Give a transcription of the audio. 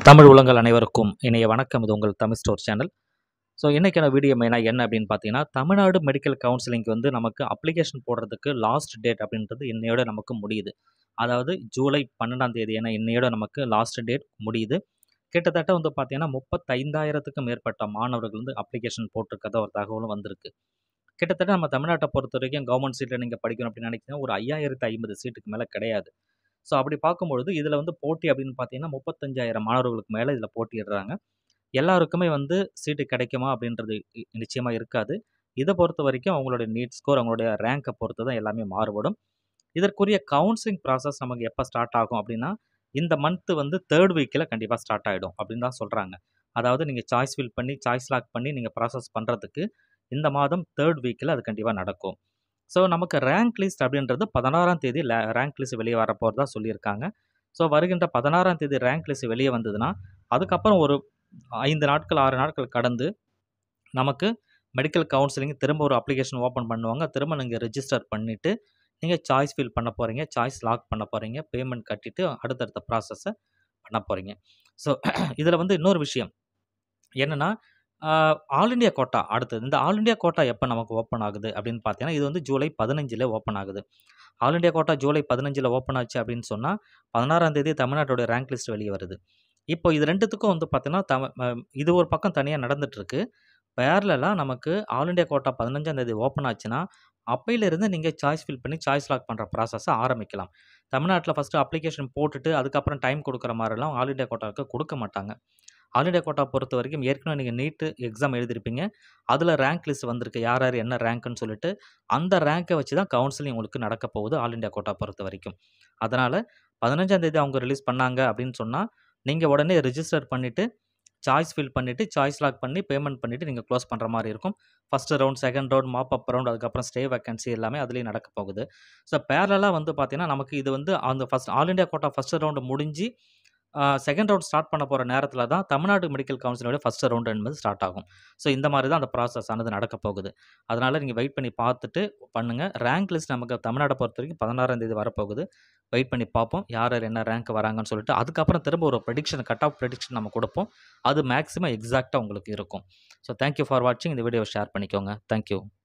தமிழ் உலங்கள் அனைவருக்கும் இணைய வணக்கம் இது உங்கள் தமிழ் ஸ்டோர் சேனல் ஸோ இன்றைக்கான வீடியோ மெயினாக என்ன அப்படின்னு பார்த்தீங்கன்னா தமிழ்நாடு மெடிக்கல் கவுன்சிலிங்க்கு வந்து நமக்கு அப்ளிகேஷன் போடுறதுக்கு லாஸ்ட் டேட் அப்படின்றது இன்னையோட நமக்கு முடியுது அதாவது ஜூலை பன்னெண்டாம் தேதி ஏன்னா இன்னையோட நமக்கு லாஸ்ட் டேட் முடியுது கிட்டத்தட்ட வந்து பார்த்தீங்கன்னா முப்பத்தைந்தாயிரத்துக்கும் மேற்பட்ட மாணவர்கள் வந்து அப்ளிகேஷன் போட்டிருக்கதா ஒரு தகவலும் வந்திருக்கு கிட்டத்தட்ட நம்ம தமிழ்நாட்டை பொறுத்த வரைக்கும் கவர்மெண்ட் சீட்டில் நீங்கள் படிக்கணும் அப்படின்னு நினைக்கிறீங்கன்னா ஒரு ஐயாயிரத்து ஐம்பது சீட்டுக்கு மேலே கிடையாது ஸோ அப்படி பார்க்கும்பொழுது இதில் வந்து போட்டி அப்படின்னு பார்த்தீங்கன்னா முப்பத்தஞ்சாயிரம் மாணவர்களுக்கு மேலே இதில் போட்டியிடுறாங்க எல்லாருக்குமே வந்து சீட்டு கிடைக்குமா அப்படின்றது இ- நிச்சயமா இருக்காது இதை பொறுத்த வரைக்கும் அவங்களுடைய நீட் ஸ்கோர் அவங்களுடைய ரேங்கை பொறுத்து தான் எல்லாமே மாறுபடும் இதற்குரிய கவுன்சிலிங் ப்ராசஸ் நமக்கு எப்போ ஸ்டார்ட் ஆகும் அப்படின்னா இந்த மந்த்து வந்து தேர்ட் வீக்கில் கண்டிப்பாக ஸ்டார்ட் ஆகிடும் அப்படின்னு தான் சொல்கிறாங்க அதாவது நீங்கள் சாய்ஸ் ஃபில் பண்ணி சாய்ஸ் லாக் பண்ணி நீங்கள் ப்ராசஸ் பண்ணுறதுக்கு இந்த மாதம் தேர்ட் வீக்கில் அது கண்டிப்பாக நடக்கும் ஸோ நமக்கு ரேங்க் லிஸ்ட் அப்படின்றது பதினாறாம் தேதி ரேங்க் லிஸ்ட் வெளியே வரப்போகிறதா சொல்லியிருக்காங்க ஸோ வருகின்ற பதினாறாம் தேதி ரேங்க் லிஸ்ட் வெளியே வந்ததுன்னா அதுக்கப்புறம் ஒரு ஐந்து நாட்கள் ஆறு நாட்கள் கடந்து நமக்கு மெடிக்கல் கவுன்சிலிங் திரும்ப ஒரு அப்ளிகேஷன் ஓப்பன் பண்ணுவாங்க திரும்ப நீங்கள் ரெஜிஸ்டர் பண்ணிவிட்டு நீங்கள் சாய்ஸ் ஃபில் பண்ண போகிறீங்க சாய்ஸ் லாக் பண்ண போகிறீங்க பேமெண்ட் கட்டிட்டு அடுத்தடுத்த ப்ராசஸை பண்ண போகிறீங்க ஸோ இதில் வந்து இன்னொரு விஷயம் என்னென்னா ஆல் இண்டியா கோட்டா அடுத்தது இந்த ஆல் இண்டியா கோட்டா எப்போ நமக்கு ஓப்பன் ஆகுது அப்படின்னு பார்த்தீங்கன்னா இது வந்து ஜூலை பதினஞ்சில் ஓப்பன் ஆகுது ஆல் இண்டியா கோட்டா ஜூலை பதினஞ்சில் ஓப்பன் ஆச்சு அப்படின்னு சொன்னால் பதினாறாம் தேதி தமிழ்நாட்டோட ரேங்க் லிஸ்ட் வெளியே வருது இப்போ இது ரெண்டுத்துக்கும் வந்து பார்த்தீங்கன்னா தம ம- இது ஒரு பக்கம் தனியாக நடந்துட்டுருக்கு பேரலாக நமக்கு ஆல் இண்டியா கோட்டா பதினஞ்சாம் தேதி ஓப்பன் ஆச்சுன்னா அப்பையிலேருந்து நீங்கள் சாய்ஸ் ஃபில் பண்ணி சாய்ஸ் லாக் பண்ணுற ப்ராசஸை ஆரம்பிக்கலாம் தமிழ்நாட்டில் ஃபஸ்ட்டு அப்ளிகேஷன் போட்டுட்டு அதுக்கப்புறம் டைம் கொடுக்குற மாதிரிலாம் ஆல் இண்டியா கோட்டாவுக்கு கொடுக்க மாட்டாங்க ஆல் இண்டியா கோட்டா பொறுத்த வரைக்கும் ஏற்கனவே நீங்கள் நீட்டு எக்ஸாம் எழுதிருப்பீங்க அதில் ரேங்க் லிஸ்ட் வந்திருக்கு யார் யார் என்ன ரேங்க்குன்னு சொல்லிட்டு அந்த ரேங்கை வச்சு தான் கவுன்சிலிங் உங்களுக்கு நடக்க போகுது ஆல் இண்டியா கோட்டா பொறுத்த வரைக்கும் அதனால் பதினஞ்சாம் தேதி அவங்க ரிலீஸ் பண்ணாங்க அப்படின்னு சொன்னால் நீங்கள் உடனே ரிஜிஸ்டர் பண்ணிவிட்டு சாய்ஸ் ஃபில் பண்ணிவிட்டு சாய்ஸ் லாக் பண்ணி பேமெண்ட் பண்ணிவிட்டு நீங்கள் க்ளோஸ் பண்ணுற மாதிரி இருக்கும் first round second round mop up round அதுக்கப்புறம் ஸ்டே வேக்கன்சி எல்லாமே அதுலேயும் நடக்க போகுது ஸோ பேரலாக வந்து பார்த்தீங்கன்னா நமக்கு இது வந்து அந்த first all India quota first round முடிஞ்சு செகண்ட் ரவுண்ட் ஸ்டார்ட் பண்ண போகிற நேரத்தில் தான் தமிழ்நாடு மெடிக்கல் கவுன்சிலோட ஃபஸ்ட் ரவுண்ட் என்பது ஸ்டார்ட் ஆகும் ஸோ இந்த மாதிரி தான் அந்த ப்ராசஸ் ஆனது நடக்க போகுது அதனால் நீங்கள் வெயிட் பண்ணி பார்த்துட்டு பண்ணுங்கள் ரேங்க் லிஸ்ட் நமக்கு தமிழ்நாட்டை பொறுத்த வரைக்கும் பதினாறாம் தேதி வரப்போகுது வெயிட் பண்ணி பார்ப்போம் யார் யார் என்ன ரேங்க் வராங்கன்னு சொல்லிட்டு அதுக்கப்புறம் திரும்ப ஒரு ப்ரெடிக்ஷன் கட் ஆஃப் ப்ரெடிக்ஷன் நம்ம கொடுப்போம் அது மேக்ஸிமம் எக்ஸாக்டாக உங்களுக்கு இருக்கும் ஸோ தேங்க்யூ ஃபார் வாட்சிங் இந்த வீடியோவை ஷேர் பண்ணிக்கோங்க தேங்க்யூ